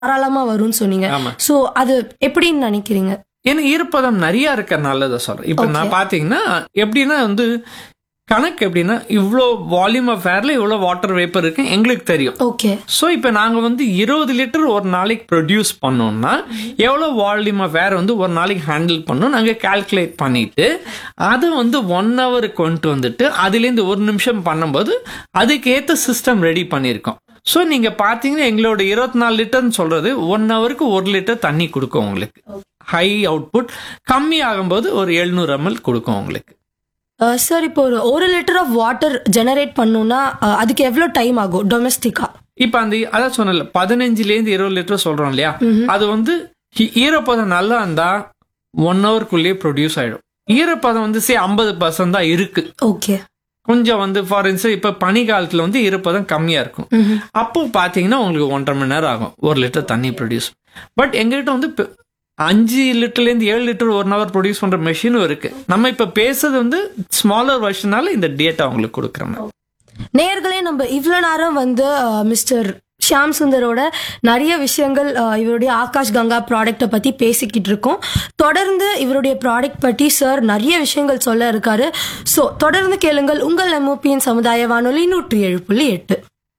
தாராளமா வரும்னு சொன்னீங்க ஆமா சோ அது எப்படின்னு நினைக்கிறீங்க ஏன்னா ஈரப்பதம் நிறைய இருக்கறனால இதை சொல்றேன் இப்ப நான் பாத்தீங்கன்னா எப்படின்னா வந்து கணக்கு எப்படின்னா இவ்வளோ வால்யூம் ஆஃப் ஏர்ல இவ்வளோ வாட்டர் வேப்பர் இருக்கு எங்களுக்கு தெரியும் ஓகே ஸோ இப்போ நாங்கள் வந்து இருபது லிட்டர் ஒரு நாளைக்கு ப்ரொடியூஸ் பண்ணோம்னா எவ்வளோ வால்யூம் ஆஃப் ஏர் வந்து ஒரு நாளைக்கு ஹேண்டில் பண்ணோம் நாங்கள் கால்குலேட் பண்ணிட்டு அதை வந்து ஒன் ஹவர் கொண்டு வந்துட்டு அதுலேருந்து ஒரு நிமிஷம் பண்ணும்போது அதுக்கேற்ற சிஸ்டம் ரெடி பண்ணியிருக்கோம் ஸோ நீங்கள் பார்த்தீங்கன்னா எங்களோட இருபத்தி நாலு லிட்டர்னு சொல்றது ஒன் ஹவருக்கு ஒரு லிட்டர் தண்ணி கொடுக்கும் உங்களுக்கு ஹை அவுட்புட் கம்மி ஆகும்போது ஒரு எழுநூறு எம்எல் கொடுக்கும் உங்களுக்கு சார் இப்போ ஒரு ஒரு லிட்டர் ஆஃப் வாட்டர் ஜெனரேட் பண்ணணும்னா அஹ், அதுக்கு எவ்வளவு டைம் ஆகும் டொமஸ்டிக்கா இப்ப அந்த அதான் சொன்னல பதினஞ்சுல இருந்து இருபது லிட்டர் சொல்றோம் இல்லையா அது வந்து ஈ- ஈரப்பதம் நல்லா இருந்தா ஒன் ஹவர்க்குள்ளேயே ப்ரொடியூஸ் ஆயிடும் ஈரப்பதம் வந்து சே ஐம்பது பர்சன்ட் தான் இருக்கு ஓகே கொஞ்சம் வந்து ஃபார் இன்ஸ்டன்ஸ் இப்ப பனி காலத்துல வந்து ஈரப்பதம் கம்மியா இருக்கும் அப்போ பாத்தீங்கன்னா உங்களுக்கு ஒன்றரை மணி நேரம் ஆகும் ஒரு லிட்டர் தண்ணி ப்ரொடியூஸ் பட் எங்ககிட்ட வந்து இப்ப அஞ்சு லிட்டர்ல இருந்து ஏழு லிட்டர் ஒன் ஹவர் ப்ரொடியூஸ் பண்ற மெஷினும் இருக்கு நம்ம இப்ப பேசுறது வந்து ஸ்மாலர் வெர்ஷனால இந்த டேட்டா உங்களுக்கு கொடுக்குறேன் நேயர்களே நம்ம இவ்வளவு நேரம் வந்து மிஸ்டர் ஷியாம் சுந்தரோட நிறைய விஷயங்கள் அஹ், இவருடைய ஆகாஷ் கங்கா ப்ராடக்ட்டை பத்தி பேசிக்கிட்டு இருக்கோம் தொடர்ந்து இவருடைய ப்ராடக்ட் பற்றி சார் நிறைய விஷயங்கள் சொல்ல இருக்காரு ஸோ தொடர்ந்து கேளுங்கள் உங்கள் எம்ஓபியின் சமுதாய வானொலி நூற்றி ஏழு புள்ளி எட்டு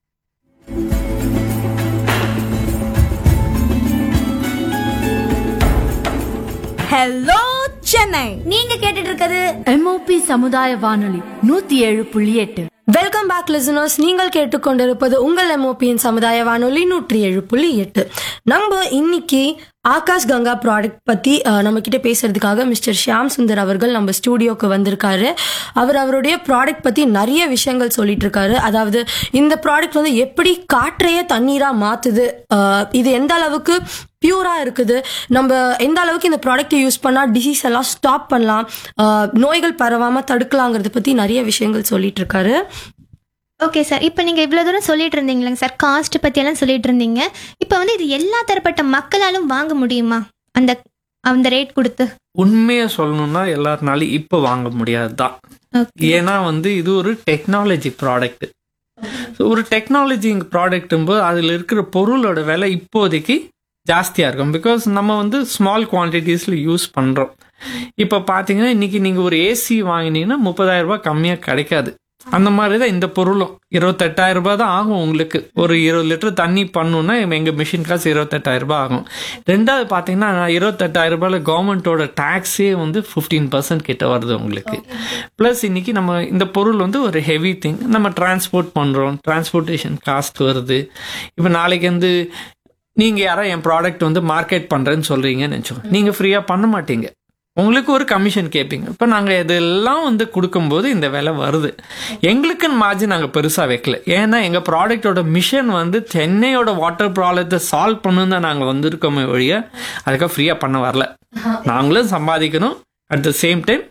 ஹலோ சென்னை நீங்க கேட்டுட்டு இருக்கிறது எம்ஓபி சமுதாய வானொலி நூத்தி ஏழு புள்ளி எட்டு வெல்கம் பேக் லிசனர்ஸ் நீங்கள் கேட்டுக்கொண்டிருப்பது உங்கள் எம்ஓபியின் சமுதாய வானொலி நூற்றி ஏழு புள்ளி எட்டு நம்ம இன்னைக்கு ஆகாஷ் கங்கா ப்ராடக்ட் பத்தி அஹ், நம்ம கிட்ட பேசுறதுக்காக மிஸ்டர் ஷியாம் சுந்தர் அவர்கள் நம்ம ஸ்டூடியோக்கு வந்திருக்காரு அவர் அவருடைய ப்ராடக்ட் பத்தி நிறைய விஷயங்கள் சொல்லிட்டு இருக்காரு அதாவது இந்த ப்ராடக்ட் வந்து எப்படி காற்றையே தண்ணீரா மாத்துது அஹ், இது எந்த அளவுக்கு பியூரா இருக்குது நம்ம எந்த அளவுக்கு இந்த ப்ராடக்ட் யூஸ் பண்ணா டிசீஸ் எல்லாம் ஸ்டாப் பண்ணலாம் அஹ், நோய்கள் பரவாம தடுக்கலாங்கிறத பத்தி நிறைய விஷயங்கள் சொல்லிட்டு இருக்காரு ஓகே சார் இப்போ நீங்கள் இவ்வளோ தூரம் சொல்லிட்டு இருந்தீங்களேங்க சார் காஸ்ட் பற்றியெல்லாம் சொல்லிட்டு இருந்தீங்க இப்போ வந்து இது எல்லா தரப்பட்ட மக்களாலும் வாங்க முடியுமா அந்த அந்த ரேட் கொடுத்து உண்மையை சொல்லணும்னா எல்லாருனாலும் இப்போ வாங்க முடியாது தான் ஓகே ஏன்னா வந்து இது ஒரு டெக்னாலஜி ப்ராடக்ட் ஒரு டெக்னாலஜி ப்ராடக்ட்டும்போது அதில் இருக்கிற பொருளோட விலை இப்போதைக்கு ஜாஸ்தியாக இருக்கும் பிகாஸ் நம்ம வந்து ஸ்மால் குவான்டிட்டிஸில் யூஸ் பண்ணுறோம் இப்போ பார்த்தீங்கன்னா இன்னைக்கு நீங்கள் ஒரு ஏசி வாங்கினீங்கன்னா முப்பதாயிரம் ரூபாய் கம்மியாக கிடைக்காது அந்த மாதிரி தான் இந்த பொருளும் இருபத்தெட்டாயிரம் ரூபாய் தான் ஆகும் உங்களுக்கு ஒரு இருபது லிட்டர் தண்ணி பண்ணணும்னா எங்கள் மிஷின் காசு இருபத்தெட்டாயிரம் ரூபாய் ஆகும் ரெண்டாவது பார்த்தீங்கன்னா இருபத்தெட்டாயிரம் ரூபாயில் கவர்மெண்ட்டோட டேக்ஸே வந்து ஃபிஃப்டீன் பர்சன்ட் கிட்ட வருது உங்களுக்கு ப்ளஸ் இன்னைக்கு நம்ம இந்த பொருள் வந்து ஒரு ஹெவி திங் நம்ம டிரான்ஸ்போர்ட் பண்ணுறோம் டிரான்ஸ்போர்ட்டேஷன் காஸ்ட் வருது இப்போ நாளைக்கு வந்து நீங்கள் யாரோ என் ப்ராடக்ட் வந்து மார்க்கெட் பண்ணுறேன்னு சொல்கிறீங்கன்னு நினச்சோம் நீங்கள் ஃப்ரீயாக பண்ண மாட்டீங்க உங்களுக்கு ஒரு கமிஷன் கேட்பீங்க இப்போ நாங்கள் இதெல்லாம் வந்து கொடுக்கும்போது இந்த விலை வருது எங்களுக்குன்னு மார்ஜின் நாங்கள் பெருசாக வைக்கல ஏன்னா எங்கள் ப்ராடக்டோட மிஷன் வந்து சென்னையோட வாட்டர் ப்ராப்ளத்தை சால்வ் பண்ணணும் தான் நாங்கள் வந்திருக்கோமே ஒழிய அதுக்காக ஃப்ரீயாக பண்ண வரல நாங்களும் சம்பாதிக்கணும் அட் த சேம் டைம்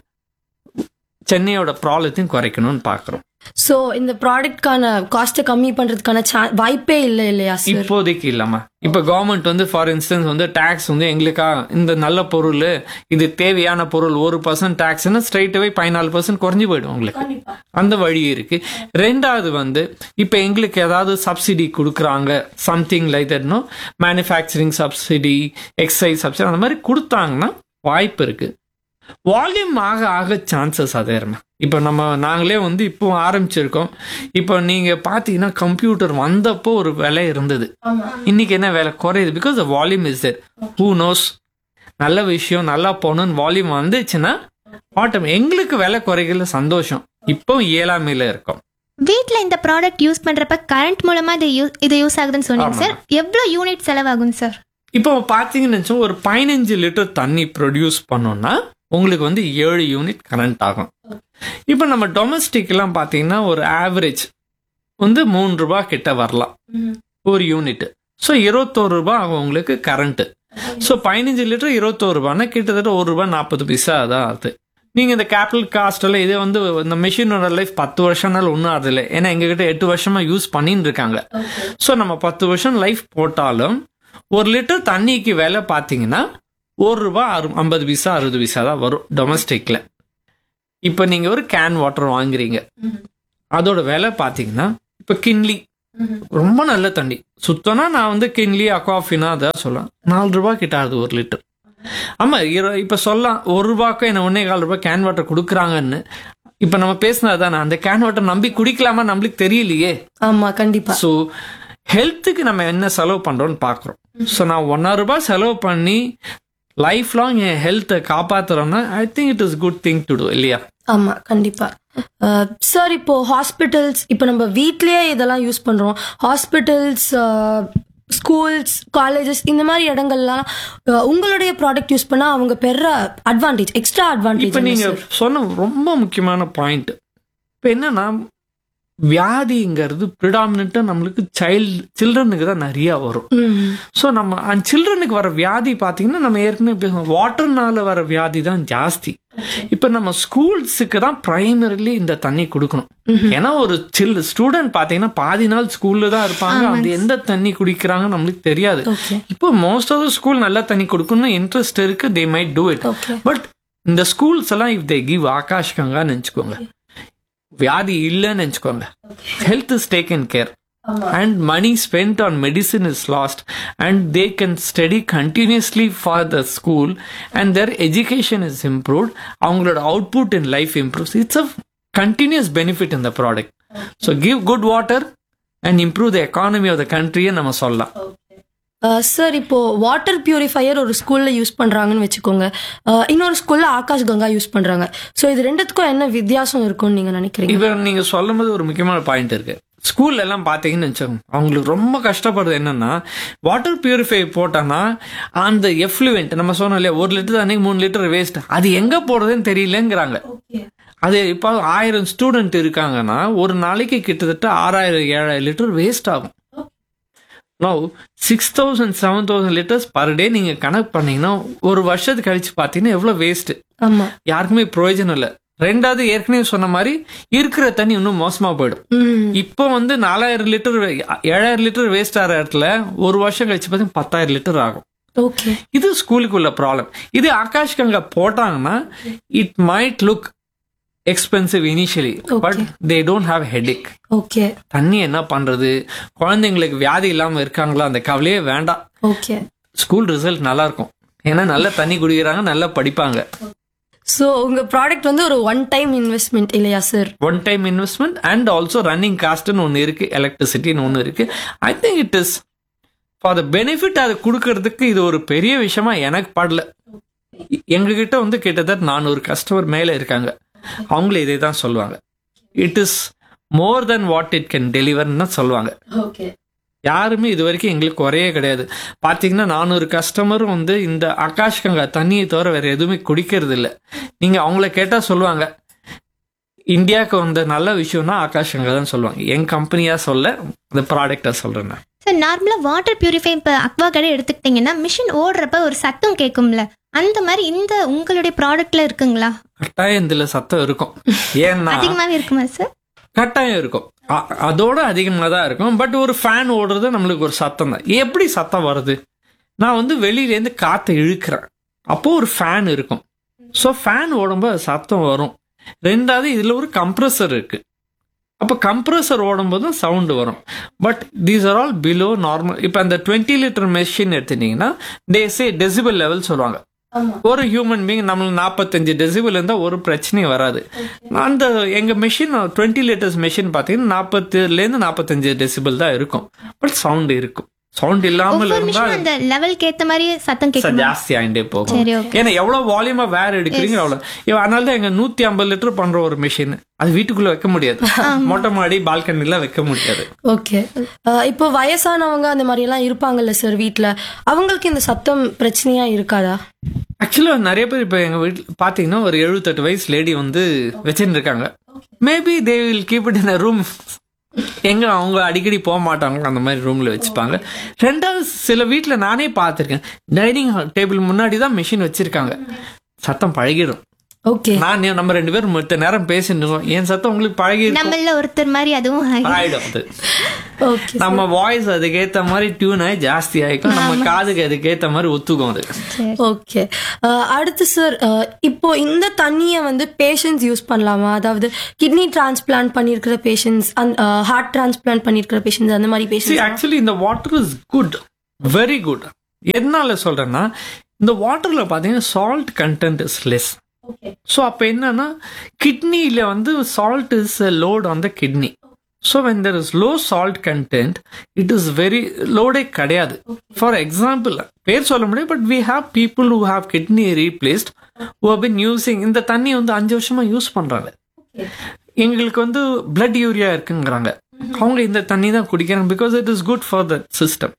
சென்னையோட ப்ராப்ளத்தையும் குறைக்கணும்னு பார்க்குறோம் சோ இந்த ப்ராடக்ட்கான காஸ்ட்டை கம்மி பண்றதுக்கான chan- வாய்ப்பே இல்லை இல்லையா சார் இப்போதைக்கு இல்லாம இப்ப கவர்மெண்ட் வந்து ஃபார் இன்ஸ்டன்ஸ் வந்து டாக்ஸ் வந்து எங்களுக்கா இந்த நல்ல பொருள் இது தேவையான பொருள் ஒரு பர்சன்ட் டாக்ஸ்னா ஸ்ட்ரைட்டாவே பதினாலு பர்சன்ட் குறைஞ்சு போயிடும் உங்களுக்கு அந்த வழி இருக்கு ரெண்டாவது வந்து இப்ப எங்களுக்கு ஏதாவது சப்சிடி கொடுக்குறாங்க something like that no manufacturing subsidy excise subsidy அந்த மாதிரி கொடுத்தாங்கன்னா வாய்ப்பு இருக்கு வால்யூம் ஆக ஆக சான்சஸ் அதேறமா இப்போ நம்ம நாங்களே வந்து இப்போ ஆரம்பிச்சிருக்கோம் இப்போ நீங்க பாத்தீங்கன்னா கம்ப்யூட்டர் வந்தப்போ ஒரு விலை இருந்தது இன்னைக்கு என்ன விலை குறையுது because volume is there who knows நல்ல விஷயம் நல்லா போகணும்னு வால்யூம் வந்துச்சுன்னா ஆட்டம் எங்களுக்கு விலை குறைகல சந்தோஷம் இப்போ இயலாமையில இருக்கோம் வீட்டில் இந்த ப்ராடக்ட் யூஸ் பண்ணுறப்ப கரண்ட் மூலமாக இது யூஸ் இது யூஸ் ஆகுதுன்னு சொன்னீங்க ஆமா. சார் எவ்வளோ யூனிட் செலவாகும் சார் இப்போ பாத்தீங்கன்னு வச்சோம், ஒரு பதினஞ்சு லிட்டர் தண்ணி ப்ரொடியூஸ் பண்ணோம்னா உங்களுக்கு வந்து ஏழு யூனிட் கரண்ட் ஆகும் இப்போ நம்ம டொமஸ்டிக் எல்லாம் பாத்தீங்கன்னா ஒரு ஆவரேஜ் வந்து மூணு ரூபாய் கிட்ட வரலாம் ஒரு யூனிட் ஸோ இருபத்தோரு ரூபாய் ஆகும் உங்களுக்கு கரண்ட் ஸோ பதினஞ்சு லிட்டர் இருபத்தோரு ரூபாய்னா கிட்டத்தட்ட ஒரு ரூபாய் நாற்பது பைசா தான் ஆகுது நீங்கள் இந்த கேபிட்டல் காஸ்ட் எல்லாம் இதே வந்து இந்த மிஷினோட லைஃப் பத்து வருஷம்னால ஒன்றும் ஆகுதில்ல ஏன்னா எங்ககிட்ட எட்டு வருஷமா யூஸ் பண்ணின்னு இருக்காங்க ஸோ நம்ம பத்து வருஷம் லைஃப் போட்டாலும் ஒரு லிட்டர் தண்ணிக்கு விலை பார்த்தீங்கன்னா ஒரு ரூபாய் அறு ஐம்பது பைசா அறுபது பைசா தான் வரும் டொமஸ்டிக்ல இப்போ நீங்கள் ஒரு கேன் வாட்டர் வாங்குறீங்க அதோட விலை பார்த்தீங்கன்னா இப்போ கிண்லி ரொம்ப நல்ல தண்ணி சுத்தம்னா நான் வந்து கிண்லி அக்வாஃபினா அதான் சொல்லுவேன் நாலு ரூபாய் கிட்ட ஆகுது ஒரு லிட்டர் ஆமா இர- இப்ப சொல்லலாம் ஒரு ரூபாய்க்கு என்ன ஒன்னே கால் ரூபாய் கேன் வாட்டர் கொடுக்குறாங்கன்னு இப்ப நம்ம பேசினது அந்த கேன் வாட்டர் நம்பி குடிக்கலாமா நம்மளுக்கு தெரியலையே ஆமா கண்டிப்பா ஸோ ஹெல்த்துக்கு நம்ம என்ன செலவு பண்றோம்னு பார்க்குறோம் ஸோ நான் ஒன்றரை ரூபாய் செலவு பண்ணி லைஃப் லாங் என் ஹெல்த்தை காப்பாத்துறோம்னா I think it is good thing to do இல்லையா ஆமா கண்டிப்பா சார் இப்போ ஹாஸ்பிட்டல்ஸ் இப்போ நம்ம வீட்லயே இதெல்லாம் யூஸ் பண்றோம் ஹாஸ்பிட்டல்ஸ் ஸ்கூல்ஸ் காலேஜஸ் இந்த மாதிரி இடங்கள்லாம் அஹ், உங்களுடைய ப்ராடக்ட் யூஸ் பண்ணா அவங்க பெற அட்வான்டேஜ் எக்ஸ்ட்ரா இப்போ அட்வான்டேஜ் நீங்க சொன்ன ரொம்ப முக்கியமான பாயிண்ட் இப்போ என்னன்னா வியாதிங்கிறது ப்ரிடாமினா நம்மளுக்கு சைல்டு சில்ட்ரனுக்கு தான் நிறைய வரும் ஸோ நம்ம அந்த சில்ட்ரனுக்கு வர வியாதி பார்த்தீங்கன்னா நம்ம ஏற்கனவே பேசுவோம் வாட்டர்னால வர வியாதி தான் ஜாஸ்தி இப்போ நம்ம ஸ்கூல்ஸுக்கு தான் பிரைமரிலி இந்த தண்ணி கொடுக்கணும் ஏன்னா ஒரு சில் ஸ்டூடெண்ட் பார்த்தீங்கன்னா பாதி நாள் ஸ்கூல்ல தான் இருப்பாங்க அந்த எந்த தண்ணி குடிக்கிறாங்க நம்மளுக்கு தெரியாது ஓகே இப்போ மோஸ்ட் ஆஃப் த ஸ்கூல் நல்ல தண்ணி கொடுக்கணும்னு இன்ட்ரெஸ்ட் இருக்கு they might do it okay but இந்த ஸ்கூல்ஸ் எல்லாம் if they give Akash Ganga நினச்சிக்கோங்க வியாதி இல்லைன்னு நினச்சிக்கோங்க health is taken care and money spend on medicine is lost and they can study continuously for the school and their education is improved அவங்களோட output in life improves it's a continuous benefit இந்த product so give good water and improve the economy of the கண்ட்ரியை நம்ம சொல்லலாம் sir இப்போ water purifier ஒரு ஸ்கூல்ல use பண்றாங்கன்னு வச்சுக்கோங்க அஹ், இன்னொரு ஸ்கூல்ல ஆகாஷ் கங்கா யூஸ் பண்றாங்க ஸோ இது ரெண்டுத்துக்கும் என்ன வித்தியாசம் இருக்கும்னு நீங்க நினைக்கிறீங்க இப்ப நீங்க சொல்லும் போது ஒரு முக்கியமான பாயிண்ட் இருக்கு ஸ்கூல்ல எல்லாம் பாத்தீங்கன்னு வச்சுக்கோங்க அவங்களுக்கு ரொம்ப கஷ்டப்படுறது என்னன்னா வாட்டர் பியூரிஃபை போட்டானா அந்த எஃப்ளூவெண்ட் நம்ம சொன்னோம் இல்லையா ஒரு லிட்டர் அன்னைக்கு மூணு லிட்டர் வேஸ்ட் அது எங்க போறதுன்னு தெரியலங்கிறாங்க அது இப்போ ஆயிரம் ஸ்டூடெண்ட் இருக்காங்கன்னா ஒரு நாளைக்கு கிட்டத்தட்ட ஆறாயிரம் ஏழாயிரம் லிட்டர் வேஸ்ட் ஆகும் no six thousand seven thousand litres per day நீங்க கணக்கு பண்ணீங்கன்னா ஒரு வருஷத்துக்கு கழிச்சு பார்த்தீங்கன்னா எவ்வளவு வேஸ்ட் ஆமா யாருக்குமே பிரயோஜனம் இல்லை ரெண்டாவது ஏற்கனவே சொன்ன மாதிரி இருக்கிற தண்ணி இன்னும் மோசமா போயிடும் ம் இப்போ வந்து நாலாயிரம் லிட்டர் ஏழாயிரம் லிட்டர் வேஸ்ட் ஆகிற இடத்துல ஒரு வருஷம் கழிச்சு பார்த்தீங்கன்னா பத்தாயிரம் லிட்டர் ஆகும் ஓகே இது ஸ்கூலுக்கு உள்ள ப்ராப்ளம் இது ஆகாஷ் கங்கா போட்டாங்கன்னா it might look expensive initially but they don't have headache okay தண்ணி என்ன பண்றது குழந்தைங்களுக்கு வியாதி இல்லாம இருக்காங்களா அந்த கவலையே வேண்டாம் ஓகே ஸ்கூல் ரிசல்ட் நல்லா இருக்கும் ஏன்னா நல்ல தண்ணி குடிக்கிறாங்க நல்லா படிப்பாங்க ஸோ உங்க ப்ராடக்ட் வந்து ஒரு ஒன் டைம் இன்வெஸ்ட்மெண்ட் இல்லையா sir one time investment and also running காஸ்ட்னு ஒன்று இருக்கு எலக்ட்ரிசிட்டின்னு ஒன்று இருக்கு I think it is for the benefit அதை கொடுக்கறதுக்கு இது ஒரு பெரிய விஷயமா எனக்கு படல எங்ககிட்ட வந்து கிட்டத்தட்ட நானூறு கஸ்டமர் மேலே இருக்காங்க அவங்களே இதே தான் சொல்லுவாங்க it is more then what it can டெலிவர்னு சொல்லுவாங்க ஓகே யாருமே இது வரைக்கும் எங்களுக்கு குறையே கிடையாது பார்த்தீங்கன்னா நானூறு கஸ்டமரும் வந்து இந்த ஆகாஷ் கங்கா தண்ணியை தவிர வேற எதுவுமே குடிக்கிறது இல்லை நீங்க அவங்கள கேட்டா சொல்லுவாங்க இந்தியாவுக்கு வந்த நல்ல விஷயம்னா ஆகாஷ் கங்கா தான் சொல்லுவாங்க என் கம்பெனியா சொல்ல இந்த ப்ராடக்டா சொல்றேன் நான். சார் நார்மலாக வாட்டர் பியூரிஃபை இப்போ அக்வா கடை எடுத்துக்கிட்டிங்கன்னா மிஷின் ஓடுறப்ப ஒரு சத்தம் கேட்கும்ல அந்த மாதிரி இந்த உங்களுடைய ப்ராடக்ட்ல இருக்குங்களா கட்டாயம் இதுல சத்தம் இருக்கும் ஏன்னா அதிகமாகவே இருக்குமா சார் கட்டாயம் இருக்கும் அ- அதோட அதிகமாக தான் இருக்கும் பட் ஒரு ஃபேன் ஓடுறது நம்மளுக்கு ஒரு சத்தம் தான் எப்படி சத்தம் வருது நான் வந்து வெளியிலேருந்து காற்றை இழுக்கிறேன் அப்போ ஒரு ஃபேன் இருக்கும் ஸோ ஃபேன் ஓடும்போது சத்தம் வரும் ரெண்டாவது இதில் ஒரு கம்ப்ரஸர் இருக்கு அப்போ கம்ப்ரஸர் ஓடும்போது சவுண்டு வரும் but these are all below normal இப்போ அந்த டுவெண்ட்டி லிட்டர் மெஷின் எடுத்துட்டீங்கன்னா டே சே டெசிபிள் லெவல் சொல்லுவாங்க ஒரு ஹியூமன் பீங் நம்மளுக்கு நாற்பத்தஞ்சு டெசிபிள் இருந்தால் ஒரு பிரச்சனையும் வராது அந்த எங்க மெஷின் டுவெண்ட்டி லிட்டர்ஸ் மெஷின் பார்த்தீங்கன்னா நாற்பத்துலேருந்து நாற்பத்தஞ்சு டெசிபிள் தான் இருக்கும் பட் சவுண்ட் இருக்கும் சவுண்ட் இல்லாமல் ஒவ்வொரு இருந்தால் மிஷின் அந்த லெவலுக்கு ஏத்த மாதிரி சத்தம் ச- கேட்குமா ஜாஸ்தி ஆயிட்டே போகும் சரி ஓகே ஏன்னா எவ்வளவு வால்யூமா வேற எடுக்கிறீங்க அவ்வளவு இவ அதனால தான் எங்க நூத்தி ஐம்பது லிட்டர் பண்ற ஒரு மிஷின் அது வீட்டுக்குள்ள வைக்க முடியாது மொட்டை மாடி பால்கனில வைக்க முடியாது ஓகே இப்போ வயசானவங்க அந்த மாதிரி எல்லாம் இருப்பாங்கல்ல சார் வீட்ல அவங்களுக்கு இந்த சத்தம் பிரச்சனையா இருக்காதா ஆக்சுவலா நிறைய பேர் இப்ப எங்க வீட்டுல பாத்தீங்கன்னா ஒரு எழுபத்தெட்டு வயசு லேடி வந்து வச்சுட்டு இருக்காங்க maybe they will keep it in room எங்க அவங்க அடிக்கடி போக மாட்டாங்க அந்த மாதிரி ரூம்ல வச்சுப்பாங்க ரெண்டாவது சில வீட்ல நானே பார்த்திருக்கேன் டைனிங் டேபிள் முன்னாடி தான் மிஷின் வச்சிருக்காங்க சத்தம் பழகிடும் ஓகே நான் நீ- நம்ம ரெண்டு பேரும் மத்த நேரம் பேசிட்டு இருக்கோம் என் சத்தம் உங்களுக்கு பழகி இருக்கும். நம்மள ஒருத்தர் மாதிரி அதுவும் ஆகி- ஆயிடும் அது ஓகே நம்ம வாய்ஸ் அதுக்கேத்த மாதிரி டியூன் ஆகி ஜாஸ்தி ஆயிக்கும் நம்ம காதுக்கு அதுக்கேத்த மாதிரி ஒத்துக்கும் அது ஓகே அடுத்து சார் இப்போ இந்த தண்ணியை வந்து பேஷண்ட்ஸ் யூஸ் பண்ணலாமா அதாவது கிட்னி டிரான்ஸ்பிளான்ட் பண்ணியிருக்கிற பேஷண்ட்ஸ் ஹார்ட் டிரான்ஸ்பிளான்ட் பண்ணியிருக்கிற பேஷண்ட்ஸ் அந்த மாதிரி See, பேஷண்ட்ஸ் actually இந்த water is good very good எதனால சொல்றேன்னா இந்த வாட்டர்ல பாத்தீங்கன்னா salt content is less so அப்போ என்னன்னா கிட்னியில் வந்து salt is load on the kidney so when there is low salt content it is very லோடே கிடையாது ஃபார் எக்ஸாம்பிள் பேர் சொல்ல முடியாது but we have people who have kidney replaced who have been using இந்த தண்ணி வந்து அஞ்சு வருஷமா யூஸ் பண்றாங்க எங்களுக்கு வந்து பிளட் யூரியா இருக்குங்கிறாங்க அவங்க இந்த தண்ணி தான் குடிக்கிறாங்க because it is good for the system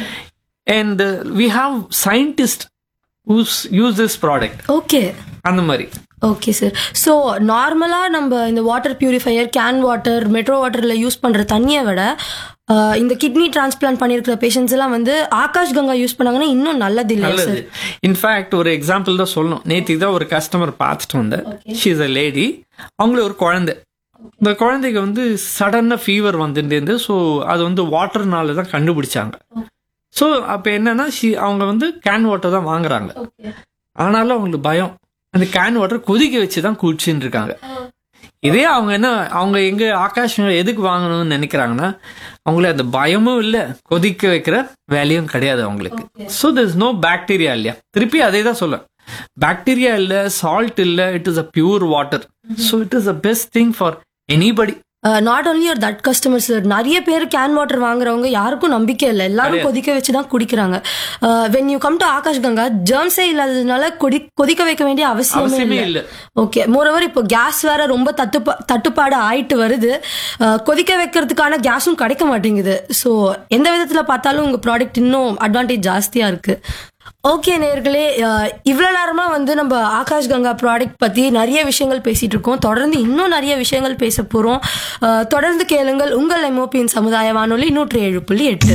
and we have scientist use this product okay அந்த மாதிரி ஓகே சார் ஸோ நார்மலாக நம்ம இந்த water purifier can water metro வாட்டரில் யூஸ் பண்ணுற தண்ணியை விட அஹ், இந்த கிட்னி டிரான்ஸ்பிளான்ட் பண்ணியிருக்கிற பேஷண்ட்ஸ் எல்லாம் வந்து ஆகாஷ் கங்கா யூஸ் பண்ணாங்கன்னா இன்னும் நல்லது இல்லையா நல்லது சார் இன்ஃபேக்ட் ஒரு எக்ஸாம்பிள் தான் சொல்லணும் நேற்று தான் ஒரு கஸ்டமர் பார்த்துட்டு வந்தேன் ஷீ இஸ் அ லேடி அவங்கள ஒரு குழந்தை இந்த குழந்தைக்கு வந்து சடனாக ஃபீவர் வந்துட்டு ஸோ அது வந்து வாட்டர்னால தான் கண்டுபிடிச்சாங்க ஸோ அப்போ என்னன்னா ஷி அவங்க வந்து கேன் வாட்டர் தான் வாங்குறாங்க ஆனாலும் அவங்களுக்கு பயம் அந்த கேன் வாட்டர் கொதிக்க வச்சு தான் குடிச்சுன்னு இருக்காங்க இதே அவங்க என்ன அவங்க எங்க ஆகாஷ் எதுக்கு வாங்கணும்னு நினைக்கிறாங்கன்னா அவங்களுக்கு அந்த பயமும் இல்லை கொதிக்க வைக்கிற வேலையும் கிடையாது அவங்களுக்கு ஸோ there's நோ பாக்டீரியா இல்லையா திருப்பி அதே தான் சொல்ல பாக்டீரியா இல்லை சால்ட் இல்லை it is a pure water so it is a best thing for anybody not only your that customer sir நிறைய பேர் கேன் வாட்டர் வாங்குறவங்க யாருக்கும் நம்பிக்கை இல்லை எல்லாரும் கொதிக்க வச்சு தான் குடிக்கிறாங்க when you come to Aakash Ganga ஜெர்ம்ஸே இல்லாததுனால கொதி கொதிக்க வைக்க வேண்டிய அவசியமே அவசியமே இல்லை இல்லை ஓகே மோரோவர் இப்போ கேஸ் வேற ரொம்ப தட்டுப்பா தட்டுப்பாடு ஆயிட்டு வருது அஹ், கொதிக்க வைக்கிறதுக்கான கேஸும் கிடைக்க மாட்டேங்குது ஸோ எந்த விதத்தில் பார்த்தாலும் உங்கள் ப்ராடக்ட் இன்னும் அட்வான்டேஜ் ஜாஸ்தியாக இருக்கு ஓகே நேர்களே இவ்வளோ நேரமா வந்து நம்ம ஆகாஷ் கங்கா ப்ராடக்ட் பற்றி நிறைய விஷயங்கள் பேசிட்டு இருக்கோம் தொடர்ந்து இன்னும் நிறைய விஷயங்கள் பேச போகிறோம் தொடர்ந்து கேளுங்கள் உங்கள் எம்ஓபியின் சமுதாய வானொலி நூற்றி ஏழு புள்ளி எட்டு